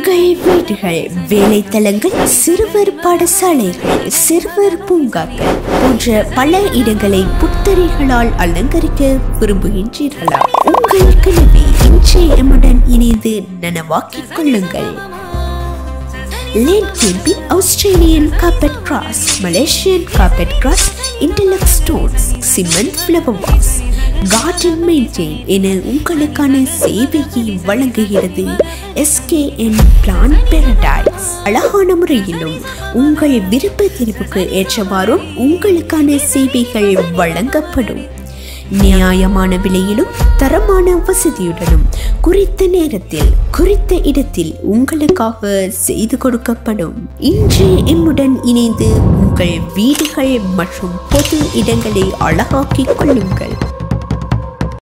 உங்கள் வீடுகள் வேலைத்தலங்கள் சிறுவர் பாடசாலைகள் சிறுவர் பூங்காக்கள் போன்ற பல இடங்களை புத்தரிகளால் அலங்கரிக்க விரும்புகின்றீர்களா உங்கள் கனவை இன்றே எம்முடன் இணைந்து நனவாக்கிக் கொள்ளுங்கள் lane camping Australian carpet grass Malaysian carpet grass interlock stones cement flower vase garden maintain என உங்களுக்கான சேவையை வழங்குகிறது எஸ்கேஎன் பிளான் பெரடைஸ் அழகான முறையிலும் உங்கள் விருப்ப தெரிவுக்கு ஏற்றவாறும் உங்களுக்கான சேவைகள் வழங்கப்படும் நியாயமான விலையிலும் தரமான வசதியுடனும் குறித்த நேரத்தில் குறித்த இடத்தில் உங்களுக்காக செய்து கொடுக்கப்படும் இன்று எம்முடன் இணைந்து உங்கள் வீடுகள் மற்றும் பொது இடங்களை அழகாக்கிக் கொள்ளுங்கள்